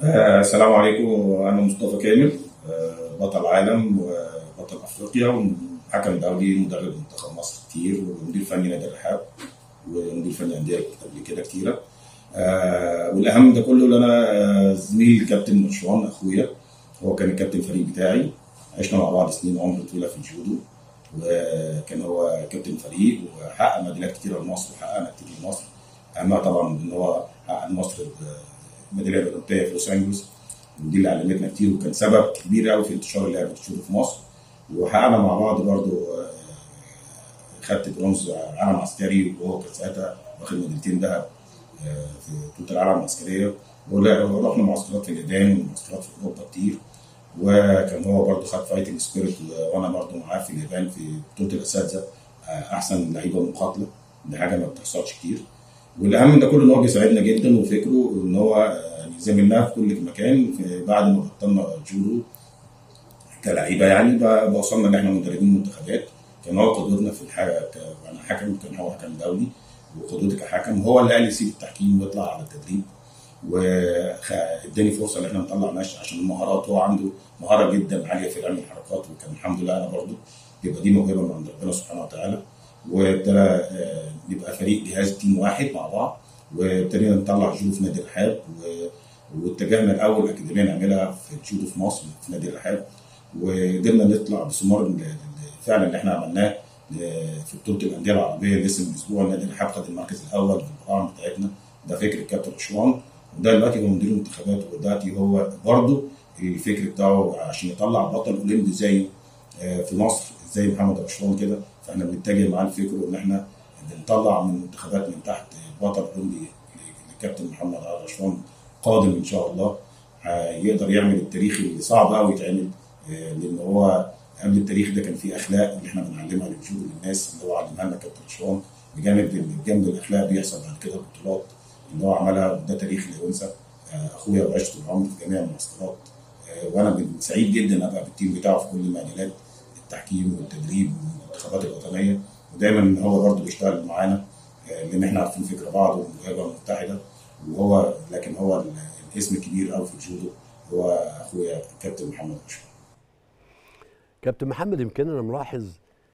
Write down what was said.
آه، السلام عليكم انا مصطفى كامل آه، بطل عالم وبطل افريقيا وحكم دولي مدرب منتخب مصر كتير ومدير فني نادي الرحاب ومدير فني انديه قبل كده كتيره آه، والاهم من ده كله ان انا آه، زميل كابتن مشوان اخويا هو كان الكابتن الفريق بتاعي عشنا مع بعض سنين عمر طويله في الجودو وكان هو كابتن فريق وحقق ميداليات كتيره لمصر وحققنا كتير لمصر اهمها طبعا ان هو حقق لمصر الميداليه الاولمبيه في لوس انجلوس ودي اللي علمتنا كتير وكان سبب كبير قوي في انتشار اللعبه الجودو في مصر وحققنا مع بعض برضو آه، خدت برونز عالم عسكري وهو كان ساعتها واخد ميداليتين ذهب آه، في بطوله العالم العسكريه ولا- ورحنا معسكرات في اليابان ومعسكرات في اوروبا كتير وكان هو برضه خد فايتنج سبيريت وانا برضه معاه في اليابان في بطوله الاساتذه آه، احسن لعيبه مقاتله دي حاجه ما بتحصلش كتير والاهم من ده كله ان هو بيساعدنا جدا وفكره ان هو آه، يعني زميلنا في كل مكان في بعد ما بطلنا جودو كلعيبه يعني ب- وصلنا ان احنا مدربين منتخبات كان هو قدوتنا في الحاجه ك- انا حكم كان هو حكم دولي وقدوتي كحكم هو اللي قال لي سيب التحكيم واطلع على التدريب واداني فرصه ان احنا نطلع ماشي عشان المهارات هو عنده مهاره جدا عاليه في علم الحركات وكان الحمد لله انا برضه يبقى دي موهبه من عند ربنا سبحانه وتعالى وابتدى آه، نبقى فريق جهاز تيم واحد مع بعض وابتدينا نطلع جودو في نادي الرحاب و- واتجهنا الاول اكاديميه نعملها في الجودو في مصر في نادي الرحاب وقدرنا نطلع بثمار ال- ال- فعلا اللي احنا عملناه ل- في بطوله الانديه العربيه لسه من اسبوع نادي الرحاب خد المركز الاول في البراعم بتاعتنا ده فكر الكابتن رشوان وده دلوقتي هو مدير المنتخبات ودلوقتي هو برضه الفكر بتاعه عشان يطلع بطل اولمبي زي آه، في مصر زي محمد رشوان كده فاحنا بنتجه معاه الفكر ان احنا بنطلع من المنتخبات من تحت بطل اولمبي الكابتن محمد رشوان قادم ان شاء الله هيقدر يعمل التاريخ اللي صعب قوي يتعمل آه، لان هو قبل التاريخ ده كان في اخلاق اللي احنا بنعلمها للجودو للناس اللي هو علمها لنا كابتن رشوان بجانب بجانب الاخلاق بيحصل بعد كده بطولات اللي هو عملها وده تاريخ لا ينسى آه، اخويا وعشت طول عمري في جميع المعسكرات آه، وانا بن- سعيد جدا ابقى بالتيم بتاعه في كل مجالات التحكيم والتدريب والمنتخبات الوطنيه ودايما هو برضه بيشتغل معانا آه، لان احنا عارفين فكره بعض والموهبه متحده وهو لكن هو ال- الاسم الكبير قوي في الجودو هو اخويا كابتن محمد رشوان كابتن محمد يمكن انا ملاحظ